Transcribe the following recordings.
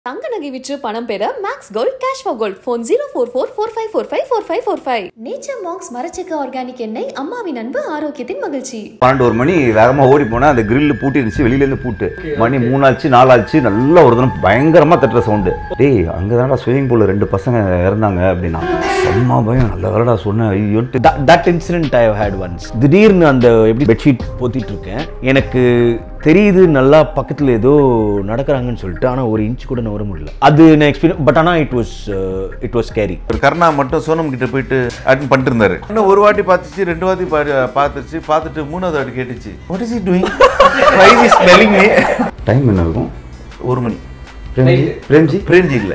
தங்க நகை விற்று பணம் பெற Max Gold cash for gold phone zero four four four five four five four five four five Nature Marks மரச்செக்க organic எண்ணெய் அம்மாவின் அன்பு ஆரோக்கியத்தின் மகிழ்ச்சி பன்னெண்டு ஒரு மணி வேகமாக ஓடி போனால் அந்த கிரில் பூட்டிருந்துச்சு வெளியிலேருந்து பூட்டு மணி மூணாச்சு நாலாச்சு நல்லா ஒரு தினம் பயங்கரமாக தட்டுற சவுண்டு டேய் அங்கே தான்டா ஸ்விமிங் பூலில் ரெண்டு பசங்க இறந்தாங்க அப்படின்னா அம்மா பயம் நல்ல வேலைடா சொன்னேன் ஐயோன்ட்டு that incident I had once திடீர்னு அந்த எப்படி பெட்ஷீட் போத்திட்டு இருக்கேன் எனக்கு தெரியுது நல்லா பக்கத்தில் ஏதோ நடக்கிறாங்கன்னு சொல்லிட்டு ஆனால் ஒரு இன்ச் கூட நவர முடியல அது நான் எக்ஸ்பீரியன்ஸ் பட் ஆனால் it was it was scary ஒரு கருணா மட்டும் சோனம் கிட்ட போயிட்டு அட்டன் பண்ணிட்டு இருந்தாரு இன்னும் ஒரு வாட்டி பார்த்துச்சு ரெண்டு வாட்டி பா- பார்த்துச்சு பார்த்துட்டு மூணாவது வாட்டி கேட்டுச்சு what is he doing why is smelling me time என்ன இருக்கும் ஒரு மணி பிரேம்ஜி பிரேம்ஜி பிரேம்ஜி இல்லை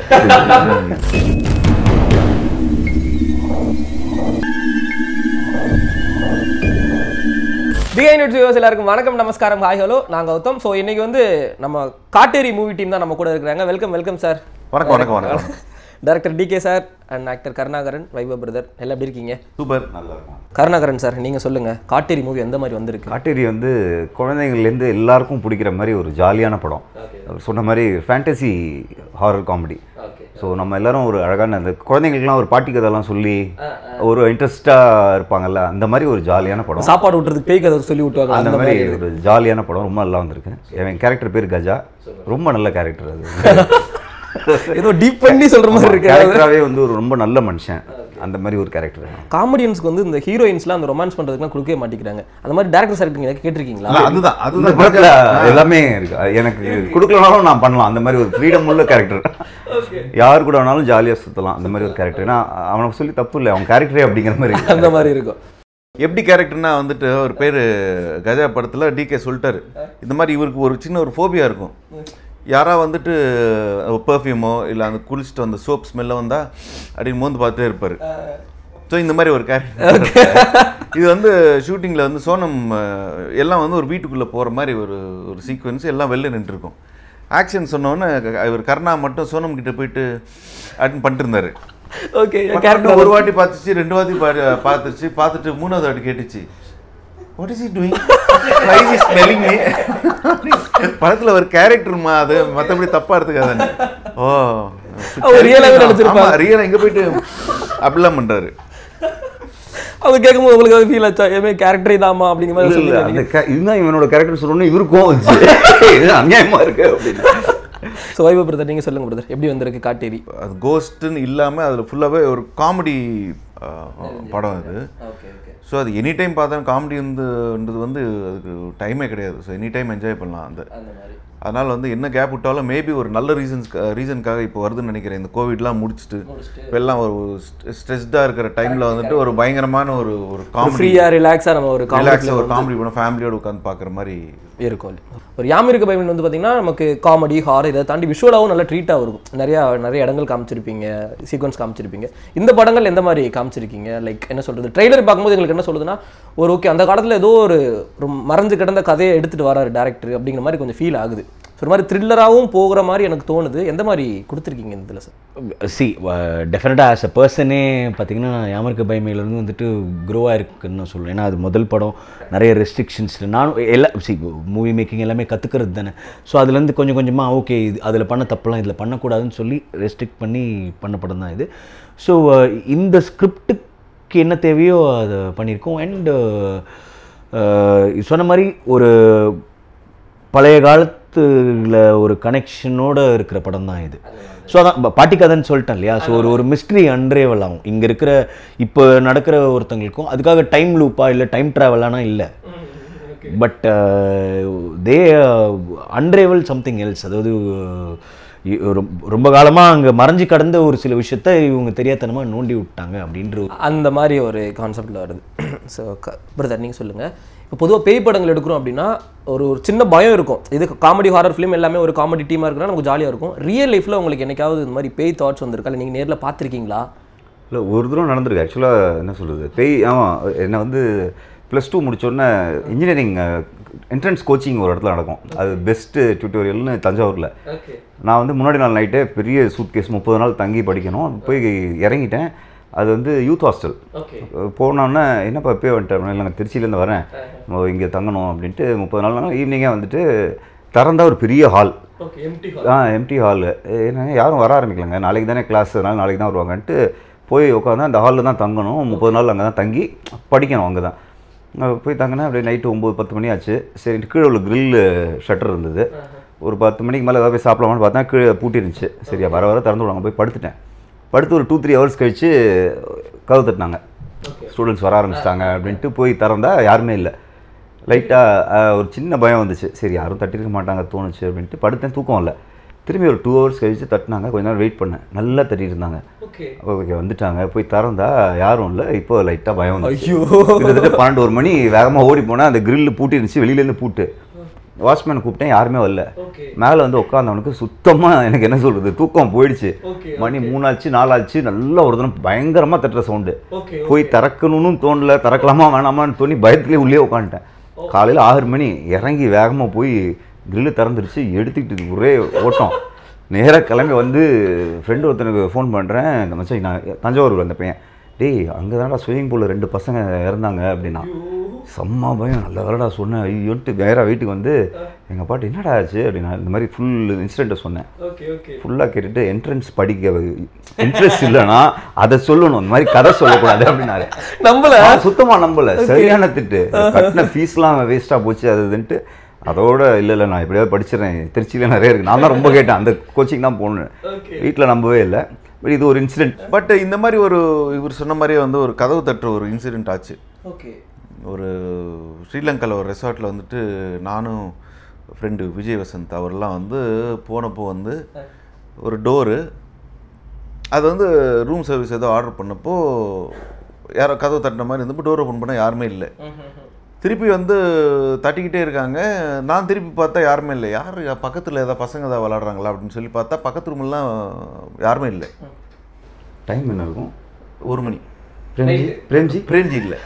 பிகை நியூஸ் வியூவர்ஸ் எல்லாருக்கும் வணக்கம் நமஸ்காரம் ஹாய் ஹலோ நான் கௌதம் ஸோ இன்னைக்கு வந்து நம்ம காட்டேரி மூவி டீம் தான் நம்ம கூட இருக்கிறாங்க வெல்கம் வெல்கம் சார் வணக்கம் வணக்கம் வணக்கம் director DK sir and actor Karunakaran Vaibhav brother எல்லாம் எப்படி இருக்கீங்க சூப்பர் நல்லா இருக்கும் கருணாகரன் சார் நீங்கள் சொல்லுங்க காட்டேரி மூவி எந்த மாதிரி வந்திருக்கு காட்டேரி வந்து குழந்தைங்கள்லேருந்து எல்லாருக்கும் பிடிக்கிற மாதிரி ஒரு ஜாலியான படம் அவர் சொன்ன மாதிரி ஃபேண்டசி ஹாரர் காமெடி ஸோ நம்ம எல்லாரும் ஒரு அழகான அந்த குழந்தைங்களுக்குலாம் ஒரு பாட்டி கதைலாம் சொல்லி ஒரு இன்ட்ரெஸ்டாக இருப்பாங்கல்ல அந்த மாதிரி ஒரு ஜாலியான படம் சாப்பாடு விட்டுறதுக்கு பேய் கதை சொல்லி விட்டுவாங்க அந்த மாதிரி ஒரு ஜாலியான படம் ரொம்ப நல்லா வந்திருக்கு என் கேரக்டர் பேர் கஜா ரொம்ப நல்ல கேரக்டர் அது ஏதோ டீப் பண்ணி சொல்ற மாதிரி இருக்கு கேரக்டராகவே வந்து ஒரு ரொம்ப நல்ல மனுஷன் அந்த மாதிரி ஒரு கேரக்டர் காமெடியன்ஸ்க்கு வந்து இந்த ஹீரோயின்ஸ்லாம் அந்த ரொமான்ஸ் பண்றதுக்குலாம் கொடுக்கவே மாட்டேங்கிறாங்க அந்த மாதிரி டேரக்டர் சார் நீங்க கேட்டிருக்கீங்களா இல்ல, அதுதான் இந்த அதுதான் படத்துல எல்லாமே இருக்கு எனக்கு கொடுக்கலனாலும் நான் பண்ணலாம் அந்த மாதிரி ஒரு ஃப்ரீடம் உள்ள கேரக்டர் யார் கூட வேணாலும் ஜாலியாக சுற்றலாம் அந்த மாதிரி ஒரு கேரக்டர் ஏன்னா அவனுக்கு சொல்லி தப்பு இல்லை அவன் கேரக்டரே அப்படிங்கிற மாதிரி அந்த மாதிரி இருக்கும் எப்படி கேரக்டர்னா வந்துட்டு ஒரு பேர் கஜா படத்தில் டிகே சொல்லிட்டாரு இந்த மாதிரி இவருக்கு ஒரு சின்ன ஒரு ஃபோபியா இருக்கும் யாரா வந்துட்டு பெர்ஃப்யூமோ இல்லை அந்த குளிச்சுட்டு அந்த சோப் ஸ்மெல்ல வந்தா அப்படின்னு மோந்து பார்த்துட்டே இருப்பார் ஸோ இந்த மாதிரி ஒரு கேரக்டர் இது வந்து ஷூட்டிங்கில் வந்து சோனம் அஹ், எல்லாம் வந்து ஒரு வீட்டுக்குள்ளே போகிற மாதிரி ஒரு ஒரு சீக்வன்ஸ் எல்லாம் வெளில நின்றுருக்கும் ஆக்ஷன் சொன்னோன்னே இவர் கருணா மட்டும் சோனம் கிட்ட போயிட்டு அட்டன் பண்ணிட்டு இருந்தாரு ஓகே கேரக்டர் ஒரு வாட்டி பார்த்துச்சு ரெண்டு வாட்டி பா- பார்த்துச்சு பார்த்துட்டு மூணாவது வாட்டி கேட்டுச்சு what is he doing why is smelling me படத்துல ஒரு கேரக்டர்மா அது மத்தபடி தப்பா எடுத்துக்காதானே ஓ அவர் real ஆவே நினைச்சிருப்பாரு. ரியலா எங்க போயிட்டு அப்படிலாம் பண்றாரு அவங்க கேட்கும்போது உங்களுக்கு அது ஃபீல் ஆச்சா எதுவுமே கேரக்டரே தாமா அப்படிங்கிற மாதிரி இல்ல, இல்ல, சொல்லி அந்த ca- இதுதான் இவனோட கேரக்டர் சொல்லணும்னு இவருக்கும் வந்துச்சு. இது அநியாயமா இருக்கு அப்படின்னு ஸோ வைபவ் பிரதர் நீங்கள் சொல்லுங்க பிரதர் எப்படி வந்திருக்கு காட்டேரி அது கோஸ்ட்னு இல்லாம அதுல ஃபுல்லாவே ஒரு காமெடி படம் இது ஓகே ஓகே ஸோ அது எனி டைம் பார்த்தா காமெடி வந்துன்றது வந்து அதுக்கு டைமே கிடையாது ஸோ எனி டைம் என்ஜாய் பண்ணலாம் அந்த அந்த மாதிரி அதனால் வந்து என்ன கேப் விட்டாலும் மேபி ஒரு நல்ல ரீசன்ஸ் ரீசனுக்காக இப்போ வருதுன்னு நினைக்கிறேன் இந்த கோவிட்லாம் முடிச்சுட்டு இப்போ எல்லாம் ஒரு ஸ்ட்ரெஸ்டாக இருக்கிற டைமில் வந்துட்டு ஒரு பயங்கரமான ஒரு ஒரு காமெடி ஃப்ரீயாக ரிலாக்ஸாக நம்ம ஒரு காமெடி ரிலாக்ஸாக ஒரு காமெடி பண்ண ஃபேமிலியோட உட்காந்து பார்க்குற மாதிரி இருக்கும் ஒரு யாமிருக்க பைமன் வந்து பார்த்தீங்கன்னா நமக்கு காமெடி ஹாரர் இதை தாண்டி விஷுவலாகவும் நல்ல ட்ரீட்டாக இருக்கும் நிறையா நிறைய இடங்கள் காமிச்சிருப்பீங்க சீக்வன்ஸ் காமிச்சிருப்பீங்க இந்த படங்கள் எந்த மாதிரி காமிச்சிருக்கீங்க லைக் என்ன சொல்கிறது ட்ரெய்லர் பார்க்கும்போது எங்களுக்கு என்ன சொல்லுதுன்னா ஒரு ஓகே அந்த காலத்தில் ஏதோ ஒரு ஒரு மறைஞ்சு கிடந்த கதையை எடுத்துகிட்டு வராரு டேரக்டர் அப்படிங்கிற மாதிரி கொஞ்சம் ஃபீல் ஆகுது ஸோ ஒரு மாதிரி த்ரில்லராகவும் போகிற மாதிரி எனக்கு தோணுது எந்த மாதிரி கொடுத்துருக்கீங்க இந்த இதில் சார் சி டெஃபினட்டாக ஆஸ் அ பர்சனே பார்த்தீங்கன்னா யாமருக்கு பயமையிலேருந்து வந்துட்டு க்ரோவாக இருக்குன்னு நான் சொல்லுவேன் ஏன்னா அது முதல் படம் நிறைய ரெஸ்ட்ரிக்ஷன்ஸ் நானும் எல்லாம் சி மூவி மேக்கிங் எல்லாமே கற்றுக்கிறது தானே ஸோ அதுலேருந்து கொஞ்சம் கொஞ்சமாக ஓகே இது அதில் பண்ண தப்பெல்லாம் இதில் பண்ணக்கூடாதுன்னு சொல்லி ரெஸ்ட்ரிக்ட் பண்ணி பண்ண படம் தான் இது ஸோ இந்த ஸ்கிரிப்டுக்கு என்ன தேவையோ அதை பண்ணியிருக்கோம் அண்டு சொன்ன மாதிரி ஒரு பழைய காலத்துல ஒரு கனெக்ஷனோட இருக்கிற படம் தான் இது ஸோ அதான் ப- பாட்டி கதைன்னு சொல்லிட்டேன் இல்லையா ஸோ ஒரு ஒரு மிஸ்ட்ரி அன்ரேவல் ஆகும் இங்கே இருக்கிற இப்போ நடக்கிற ஒருத்தங்களுக்கும் அதுக்காக டைம் லூப்பா இல்லை டைம் ட்ராவலானா இல்லை but they unravel something else அதாவது இ- ரொம்ப- ரொம்ப காலமாக அங்கே மறைஞ்சு கடந்த ஒரு சில விஷயத்த இவங்க தெரியாதனமாக நோண்டி விட்டாங்க அப்படின்ற ஒரு அந்த மாதிரி ஒரு கான்செப்டில் வருது ஸோ பிரதர் நீங்கள் சொல்லுங்கள் இப்போ பொதுவாக பேய் படங்கள் எடுக்கிறோம் அப்படின்னா ஒரு ஒரு சின்ன பயம் இருக்கும் இது காமெடி ஹாரர் ஃபிலிம் எல்லாமே ஒரு காமெடி டீமாக இருக்குன்னா நமக்கு ஜாலியாக இருக்கும் ரியல் லைஃப்பில் உங்களுக்கு என்னைக்காவது இந்த மாதிரி பேய் தாட்ஸ் வந்திருக்கா இல்லை நீங்கள் நேரில் பார்த்துருக்கீங்களா இல்லை ஒரு தூரம் நடந்திருக்கு ஆக்சுவலாக என்ன சொல்கிறது பேய் ஆமாம் என்னை வந்து ப்ளஸ் டூ முடிச்சோடனே இன்ஜினியரிங் என்ட்ரன்ஸ் கோச்சிங் ஒரு இடத்துல நடக்கும் அது பெஸ்ட்டு டியூட்டோரியல்னு தஞ்சாவூரில் நான் வந்து முன்னாடி நாள் நைட்டே பெரிய சூட் கேஸ் முப்பது நாள் தங்கி படிக்கணும் போய் இறங்கிட்டேன் அது வந்து யூத் ஹாஸ்டல் போனோன்னே என்னப்பா எப்போ வந்துட்டேன் இல்லை நான் திருச்சியிலேருந்து வரேன் இங்கே தங்கணும் அப்படின்ட்டு முப்பது நாள் ஈவினிங்கே வந்துட்டு திறந்தா ஒரு பெரிய hall okay empty ah empty hall என்ன யாரும் வர ஆரம்பிக்கலங்க நாளைக்கு தானே கிளாஸ் அதனால நாளைக்கு தான் வருவாங்கன்ட்டு போய் உட்காந்து அந்த ஹாலில் தான் தங்கணும் முப்பது நாள் அங்கே தான் தங்கி படிக்கணும் அங்கே தான் அங்க போய் தங்கினா அப்படியே நைட்டு ஒம்பது பத்து மணி ஆச்சு சரி கீழே உள்ள கிரில் ஷட்டர் இருந்தது ஒரு பத்து மணிக்கு மேலே ஏதாவது போய் சாப்பிடலாமான்னு பார்த்தா கீழே பூட்டி இருந்துச்சு சரியா வர வர திறந்து விடுவாங்க போய் படுத்துட்டேன் படுத்து ஒரு டூ த்ரீ ஹவர்ஸ் கழிச்சு கதவு தட்டினாங்க ஸ்டூடெண்ட்ஸ் வர ஆரம்பிச்சிட்டாங்க அப்படின்ட்டு போய் திறந்தா யாருமே இல்லை லைட்டாக ஒரு சின்ன பயம் வந்துச்சு சரி யாரும் தட்டிருக்க மாட்டாங்க தோணுச்சு அப்படின்ட்டு படுத்தேன் தூக்கம் இல்லை திரும்பி ஒரு டூ ஹவர்ஸ் கழிச்சு தட்டினாங்க கொஞ்ச நேரம் வெயிட் பண்ணேன் நல்லா தட்டிட்டு இருந்தாங்க ஓகே ஓகே வந்துட்டாங்க போய் திறந்தா யாரும் இல்லை இப்போ லைட்டாக பயம் வந்துச்சு ஐயோ. கிட்டத்தட்ட பன்னெண்டு ஒரு மணி வேகமாக ஓடி போனால் அந்த grill பூட்டி இருந்துச்சு வெளியிலேருந்து பூட்டு வாட்ச்மேன் கூப்பிட்டேன் யாருமே வரல ஓகே மேலே வந்து உட்காந்தவனுக்கு சுத்தமாக எனக்கு என்ன சொல்கிறது தூக்கம் போயிடுச்சு ஓகே மணி மூணாச்சு நாலாச்சு நல்லா ஒரு தினம் பயங்கரமாக தட்டுற சவுண்டு ஓகே போய் திறக்கணும்னு தோணல திறக்கலாமா வேணாமான்னு தோணி பயத்துலேயே உள்ளே உட்காந்துட்டேன் காலையில் ஆறு மணி இறங்கி வேகமாக போய் கிரில்லு திறந்துருச்சு எடுத்துக்கிட்டு ஒரே ஓட்டம் நேராக கிளம்பி வந்து ஃப்ரெண்டு ஒருத்தனுக்கு ஃபோன் பண்ணுறேன் இந்த மச்சான் நான் தஞ்சாவூர் அந்த பையன் டேய் அங்கே தான்டா ஸ்விம்மிங் பூலில் ரெண்டு பசங்க இறந்தாங்க அப்படின்னா செம்ம பயம் நல்ல வேலைடா சொன்னேன் ஐயோன்ட்டு நேராக வீட்டுக்கு வந்து எங்கள் பாட்டு என்னடா ஆச்சு அப்படின்னா இந்த மாதிரி ஃபுல் இன்சிடெண்ட்டை சொன்னேன் ஓகே ஓகே ஃபுல்லாக கேட்டுட்டு என்ட்ரன்ஸ் படிக்க இன்ட்ரெஸ்ட் இல்லைன்னா அதை சொல்லணும் இந்த மாதிரி கதை சொல்லக்கூடாது அப்படின்னாரு நம்பல நான் சுத்தமா நம்பல சரியான திட்டு கட்டின ஃபீஸ்லாம் வேஸ்ட்டாக போச்சு அது இதுன்ட்டு அதோட இல்லை இல்லை நான் எப்படியாவது படிச்சிடறேன் திருச்சியில் நிறைய இருக்குது நான் தான் ரொம்ப கேட்டேன் அந்த கோச்சிங் தான் போகணும் ஓகே வீட்டில் நம்பவே இல்லை பட் இது ஒரு இன்சிடென்ட் பட் இந்த மாதிரி ஒரு இவர் சொன்ன மாதிரியே வந்து ஒரு கதவு தட்டுற ஒரு இன்சிடென்ட் ஆச்சு ஓகே ஒரு ஸ்ரீலங்காவில் ஒரு ரெசார்ட்டில் வந்துட்டு நானும் ஃப்ரெண்டு விஜய் வசந்த் அவர்லாம் வந்து போனப்போ வந்து ஒரு டோரு அது வந்து ரூம் சர்வீஸ் ஏதோ ஆர்டர் பண்ணப்போ யாரோ கதவு தட்டின மாதிரி இருந்தப்போ டோர் ஓப்பன் பண்ணால் யாருமே இல்லை திருப்பி வந்து தட்டிக்கிட்டே இருக்காங்க நான் திருப்பி பார்த்தா யாருமே இல்லை யார் பக்கத்தில் ஏதாவது பசங்க ஏதாவது விளாட்றாங்களா அப்படின்னு சொல்லி பார்த்தா பக்கத்து ரூமெல்லாம் யாருமே இல்லை டைம் என்ன இருக்கும் ஒரு மணி பிரேம்ஜி பிரேம்ஜி பிரேம்ஜி இல்லை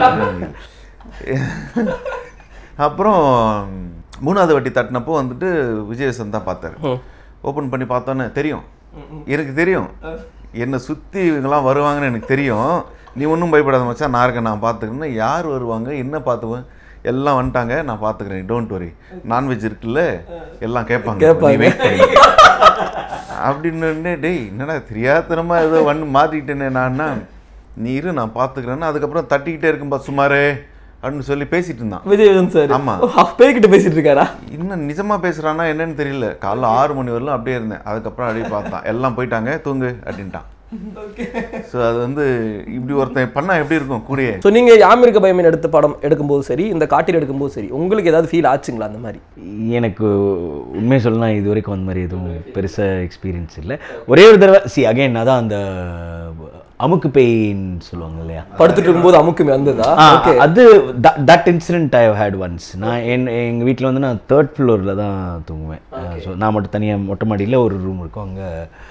அப்புறம் மூணாவது வாட்டி தட்டினப்போ வந்துட்டு விஜயசன் தான் பார்த்தாரு ஓப்பன் பண்ணி பார்த்தோன்னே தெரியும் எனக்கு தெரியும் என்னை சுற்றி இவங்கெல்லாம் வருவாங்கன்னு எனக்கு தெரியும் நீ ஒன்றும் பயப்படாத மச்சான் நான் இருக்கேன் நான் பார்த்துக்கிறேன்னு யார் வருவாங்க என்ன பார்த்துவேன் எல்லாம் வந்துட்டாங்க நான் பார்த்துக்கிறேன் டோன்ட் வரி நான்வெஜ் இருக்குல்ல எல்லாம் கேட்பாங்க கேட்பாங்க. நீ wait பண்ணு. அப்படின்னு டேய் என்னடா தெரியாதனமா ஏதோ வந்து மாட்டிக்கிட்டேனே நான்னா நீ இரு நான் பார்த்துக்கிறேன்னு அதுக்கப்புறம் தட்டிக்கிட்டே இருக்கும்பா சுமாரே அப்படின்னு சொல்லி பேசிட்டு இருந்தான் விஜயவதன் சார் ஆமா. பேய்கிட்ட பேசிட்டு இருக்காரா இன்னும் நிஜமா பேசுறானா என்னன்னு தெரியல காலைல ஆறு மணி வரலும் அப்படியே இருந்தேன் அதுக்கப்புறம் அப்படியே பார்த்தான் எல்லாம் போயிட்டாங்க தூங்கு அப்படின்ட்டான் ஸோ அது வந்து இப்படி ஒருத்தன் பண்ணா எப்படி இருக்கும் கூடயே ஸோ நீங்க யாமிருக்க பயமின் எடுத்த படம் எடுக்கும்போது சரி இந்த காட்டில் எடுக்கும்போது சரி உங்களுக்கு ஏதாவது ஃபீல் ஆச்சுங்களா அந்த மாதிரி எனக்கு உண்மை சொல்லலாம் இது வரைக்கும் அந்த மாதிரி எதுவும் பெருசாக எக்ஸ்பீரியன்ஸ் இல்லை ஒரே ஒரு தடவை சி அகைன் அதான் அந்த அமுக்கு பேயின்னு சொல்லுவாங்க இல்லையா படுத்துட்டு இருக்கும்போது அமுக்குமே வந்ததா ஆ, ஓகே அது that incident I had once நான் என் எங்கள் வீட்டில் வந்து நான் தேர்ட் ஃப்ளோரில் தான் தூங்குவேன் ஸோ நான் மட்டும் தனியாக மொட்டை மாடியில் ஒரு ரூம் இருக்கும் அங்கே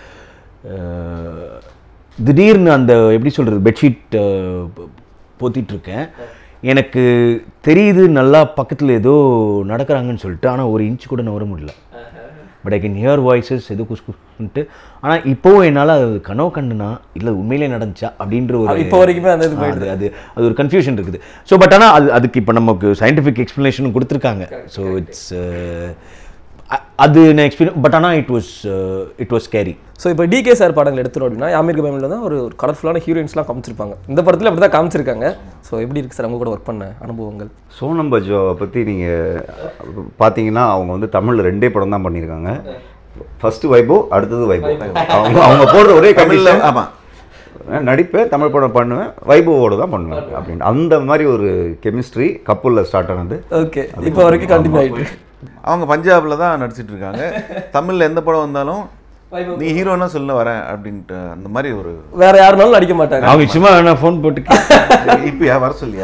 திடீர்னு அந்த எப்படி சொல்கிறது பெட்ஷீட் போத்திட்டு இருக்கேன் எனக்கு தெரியுது நல்லா பக்கத்தில் ஏதோ நடக்கிறாங்கன்னு சொல்லிட்டு ஆனால் ஒரு இன்ச் கூட நவர முடியல but I can hear voices எது குஸ் குஸ்ன்ட்டு ஆனால் இப்போவும் என்னால் அது கனவு கண்டுனா இல்லை உண்மையிலே நடந்துச்சா அப்படின்ற ஒரு இப்போ வரைக்குமே அந்த இது ஆ, அது அது அது ஒரு கன்ஃபியூஷன் இருக்குது ஸோ பட் ஆனால் அது அதுக்கு இப்போ நமக்கு சயின்டிஃபிக் எக்ஸ்ப்ளனேஷனும் கொடுத்துருக்காங்க ஸோ இட்ஸ் அது நான் எக்ஸ்பீரியன் பட் ஆனால் it was it was scary so இப்போ டிகே சார் படங்கள் எடுத்துரும் அப்படின்னா யாமிருக்க பயமில் தான் ஒரு ஒரு கலர்ஃபுல்லான ஹீரோயின்ஸ்லாம் காமிச்சிருப்பாங்க இந்த படத்தில் அப்படி தான் காமிச்சிருக்காங்க ஸோ எப்படி இருக்கு சார் அவங்க கூட ஒர்க் பண்ண அனுபவங்கள் சோனம் பஜ்வாவை பற்றி நீங்கள் பார்த்தீங்கன்னா அவங்க வந்து தமிழில் ரெண்டே படம் தான் பண்ணியிருக்காங்க ஃபர்ஸ்ட் வைபோ அடுத்தது வைபோ அவங்க அவங்க போடுற ஒரே தமிழ்ல கமிஷன் ஆமா நடிப்பேன் தமிழ் படம் பண்ணுவேன் வைபவோட தான் பண்ணுவேன் அப்படின்னு அந்த மாதிரி ஒரு கெமிஸ்ட்ரி கப்பலில் ஸ்டார்ட் ஆனது ஓகே இப்போ வரைக்கும் கண்டினியூ ஆகிட்டு இருக்கு அவங்க பஞ்சாப்ல தான் நடிச்சிட்டு இருக்காங்க தமிழ்ல எந்த படம் வந்தாலும் நீ ஹீரோனா சொல்ல வரேன் அப்படின்ட்டு அந்த மாதிரி ஒரு வேற யாருனாலும் நடிக்க மாட்டாங்க அவங்க சும்மா வேணா ஃபோன் போட்டு இப்பயா வர சொல்லியா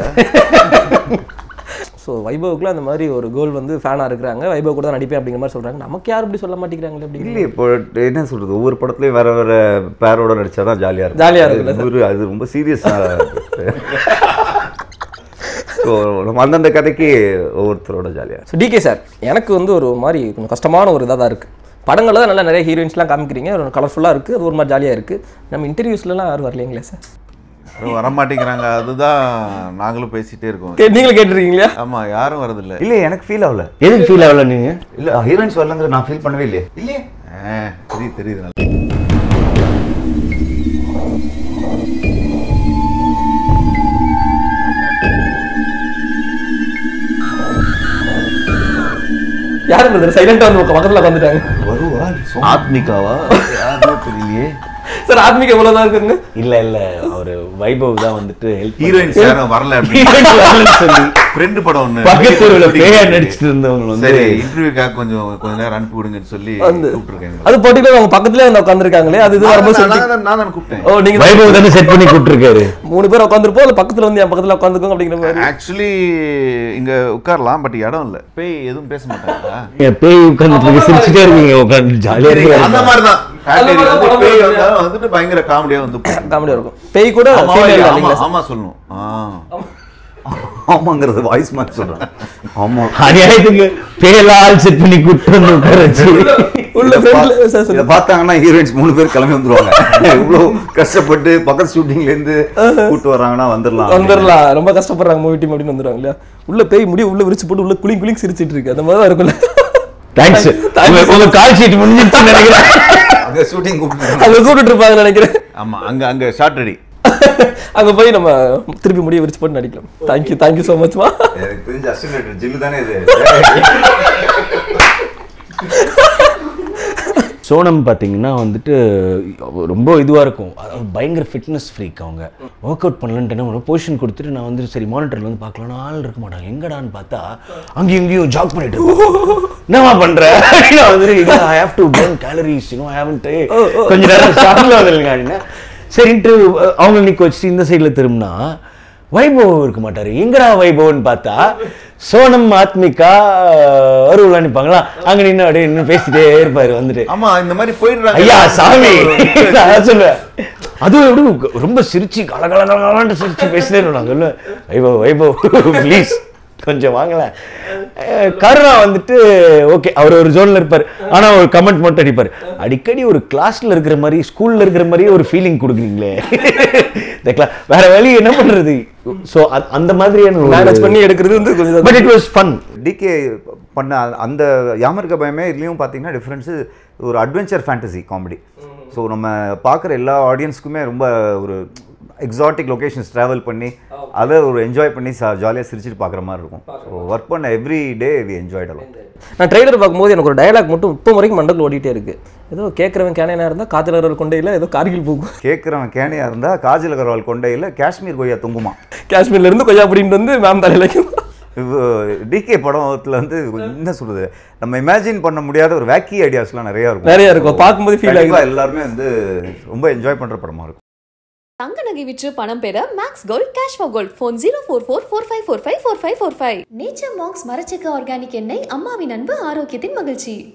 ஸோ வைபவுக்குலாம் அந்த மாதிரி ஒரு கோல் வந்து ஃபேனாக இருக்கிறாங்க வைபவ் கூட தான் நடிப்பேன் அப்படிங்கிற மாதிரி சொல்கிறாங்க நமக்கு யாரும் இப்படி சொல்ல மாட்டேங்கிறாங்களே அப்படிங்கிற இல்லையே இப்போ என்ன சொல்கிறது ஒவ்வொரு படத்துலையும் வேற வேற பேரோட நடிச்சா தான் ஜாலியாக இருக்கும் ஜாலியா இருக்குல்ல அது ஒரு அது ரொம்ப சீரியஸாக ஸோ நம்ம அந்தந்த கதைக்கு ஒவ்வொருத்தரோட ஜாலியாக ஸோ டிகே சார் எனக்கு வந்து ஒரு மாதிரி கொஞ்சம் கஷ்டமான ஒரு இதாக தான் இருக்குது படங்களில் தான் நல்லா நிறைய ஹீரோயின்ஸ்லாம் காமிக்கிறீங்க ஒரு கலர்ஃபுல்லாக இருக்குது அது ஒரு மாதிரி ஜாலியாக இருக்குது நம்ம இன்டர்வியூஸ்லாம் யாரும் வரலைங்களே சார் யாரும் வரமாட்டேங்கிறாங்க அதுதான் நாங்களும் பேசிட்டே இருக்கோம் கே- நீங்களும் கேட்டிருக்கீங்களா ஆமா யாரும் வரதில்ல இல்லை எனக்கு ஃபீல் ஆகல எதுக்கு ஃபீல் ஆகல நீங்க இல்லை ஹீரோயின்ஸ் வரலங்கிற நான் ஃபீல் பண்ணவே இல்லையே இல்லையே ஆ, தெரியுது தெரியுது நல்லா. யாரும் பிரதர் சைலண்டா வந்து உங்க பக்கத்துல உட்காந்துட்டாங்க வருவா ஆத்மிகாவா யாருமே தெரியலையே சார் ஆத்மிக் எவ்வளவு தான் இருக்குங்க இல்ல இல்ல அவரு வைபவ் தான் வந்துட்டு ஹெல்ப் ஹீரோயின்ஸ் யாரும் வரல அப்படின்னு சொல்லி ஃப்ரெண்டு படம் ஒண்ணு பக்கத்துல பேயா நடிச்சிட்டு இருந்தவங்க வந்து சரி இன்டர்வியூக்காக கொஞ்சம் கொஞ்ச நேரம் அனுப்பி விடுங்கன்னு சொல்லி வந்து கூப்பிட்டுருக்கேன் அது பர்டிகுலர் அவங்க பக்கத்துலயே வந்து உட்காந்துருக்காங்களே அது இது வரும்போது நான் சொல்லி தான் நான் தான் கூப்பிட்டேன் ஓ நீங்க தான் வைபவ் தானே செட் பண்ணி கூப்பிட்டுருக்காரு மூணு பேர் உட்காந்துருப்போம் இல்ல பக்கத்துல வந்து என் பக்கத்துல உட்காந்துக்கோங்க அப்படிங்கிற மாதிரி ஆக்சுவலி இங்க உட்காரலாம் பட் இடம் இல்ல பேய் எதுவும் பேச மாட்டாங்களா நீங்க பேய் உட்காந்துட்டு இருக்கு சிரிச்சுட்டே இருக்கீங்க உட்காந்து ஜாலியா அந்த இருக்கு மாதிரி தான் அந்த மாதிரி தான் படம் பேய் வருது. வந்தாலும் வந்துட்டு பயங்கர காமெடியா வந்து காமெடியா இருக்கும் பேய் கூட ஆமா, female தான் ஆமா, இல்லைங்களா ஆமா சொல்லணும் ஆ. ஆமாங்கிறது வாய்ஸ் மாதிரி சொல்கிறேன் ஆமாம் அநியாயத்துக்கு பேயெல்லாம் ஆள் செட் பண்ணி கூப்பிட்டு வந்து உட்கார வச்சு உள்ள ஃப்ரெண்ட்ல சார் இதை சொல்லுங்க பார்த்தாங்கன்னா ஹீரோயின்ஸ் மூணு பேர் கிளம்பி வந்துருவாங்க இவ்வளோ கஷ்டப்பட்டு பக்கத்து ஷூட்டிங்ல இருந்து கூட்டு வர்றாங்கன்னா வந்துடலாம் வந்துடலாம் ரொம்ப கஷ்டப்படுறாங்க மூவி டீம் அப்படின்னு வந்துடுவாங்க இல்லையா உள்ள பேய் முடி உள்ள விரிச்சு போட்டு உள்ள குளிங் குளிங் சிரிச்சிட்டு இருக்கு அந்த மாதிரி தான் இருக்கும்ல தேங்க்ஸ் உங்க கால் ஷீட் முடிஞ்சிருச்சுன்னு நினைக்கிறேன் அங்கே ஷூட்டிங் கூப்பிட்டு அங்க கூப்பிட்டு இருப்பாங்க நினைக்கிறேன் ஆமா அங்க அங்க ஷார்ட் ரெடி அங்க போய் நம்ம திருப்பி முடிய விரிச்சு போட்டு நடிக்கலாம் தேங்க்யூ தேங்க்யூ ஸோ மச்மா எனக்கு தெரிஞ்ச அசிஸ்டன்ட் ஜில்லு தானே இது சோனம் பார்த்தீங்கன்னா வந்துட்டு ரொம்ப இதுவாக இருக்கும் அதாவது பயங்கர ஃபிட்னஸ் ஃப்ரீக் அவங்க ஒர்க் அவுட் பண்ணலன்ட்டு என்ன பண்ணுவோம் பொசிஷன் கொடுத்துட்டு நான் வந்து சரி மானிட்டரில் வந்து பார்க்கலாம் ஆள் இருக்க மாட்டாங்க எங்கடான்னு பார்த்தா அங்கேயும் இங்கேயும் ஜாக் பண்ணிட்டு இருப்பாங்க. என்னம்மா பண்ற நான் வந்துட்டு I have to burn calories you know ஹேவன்ட்டு கொஞ்ச நேரம் ஷார்ட்ல வந்துருங்க அப்படின்னா சரின்ட்டு அவங்க நிற்க வச்சுட்டு இந்த சைடில் திரும்பினா வைபவ் இருக்க மாட்டாரு எங்கடா வைபவ்னு பார்த்தா சோனம் ஆத்மிகா வருவலாம் நிற்பாங்களா அங்க நின்று அப்படியே நின்று பேசிட்டே இருப்பாரு வந்துட்டு ஆமா இந்த மாதிரி போயிடுறாங்க ஐயா சாமி நான் அதான் சொல்லுவேன் அதுவும் எப்படி ரொம்ப சிரிச்சு கலகல கலகலான்ட்டு சிரிச்சு பேசினே நான் சொல்லுவேன் வைபவ் வைபவ் ப்ளீஸ் கொஞ்சம் வாங்கலேன் அஹ் கருணா வந்துட்டு ஓகே அவர் ஒரு ஜோன்ல இருப்பார் ஆனா ஒரு கமெண்ட் மட்டும் அடிப்பார் அடிக்கடி ஒரு கிளாஸ்ல இருக்கிற மாதிரி ஸ்கூல்ல இருக்கிற மாதிரியே ஒரு ஃபீலிங் கொடுக்குறீங்களே இந்த cla- வேற வழி என்ன பண்றது ஸோ அந்த மாதிரியான மேனேஜ் பண்ணி எடுக்கிறது வந்து கொஞ்சம் but it was fun DK பண்ண அ- அந்த யாமர்க பயமே இதுலேயும் பார்த்தீங்கன்னா டிஃப்ரென்ஸு ஒரு அட்வென்ச்சர் ஃபேண்டசி காமெடி ஸோ நம்ம பார்க்குற எல்லா ஆடியன்ஸ்க்குமே ரொம்ப ஒரு எக்ஸாட்டிக் லொகேஷன்ஸ் ட்ராவல் பண்ணி அதை ஒரு என்ஜாய் பண்ணி ஜாலியாக சிரிச்சிட்டு பார்க்குற மாதிரி இருக்கும் ஸோ ஒர்க் பண்ண every day we enjoyed a lot நான் ட்ரெய்லர் பார்க்கும்போது எனக்கு ஒரு டயலாக் மட்டும் இப்போ வரைக்கும் மண்டல் ஓடிட்டே இருக்கு ஏதோ கேட்குறவன் கேனையா இருந்தால் காத்திரர்கள் கொண்டையில் ஏதோ கார்கில் பூக்கும் கேட்குறவன் கேனையாக இருந்தால் காஜல் அகர்வால் கொண்டையில் காஷ்மீர் கொய்யா தொங்குமா காஷ்மீர்ல இருந்து கொய்யா அப்படின்ட்டு வந்து மேம் தலையிலைக்கும் டிகே படத்தில் வந்து என்ன சொல்றது நம்ம இமேஜின் பண்ண முடியாத ஒரு வேக்கி ஐடியாஸ்லாம் நிறையா இருக்கும் நிறைய இருக்கும். பார்க்கும்போது feel கண்டிப்பா ஆகுது. எல்லாருமே வந்து ரொம்ப என்ஜாய் பண்ணுற படமா இருக்கும் தங்க நகை விற்று பணம் பெற Max Gold cash for gold phone zero four four four five four five four five four five Nature Marks மரச்செக்க ஆர்கானிக் எண்ணெய் அம்மாவின் அன்பு ஆரோக்கியத்தின் மகிழ்ச்சி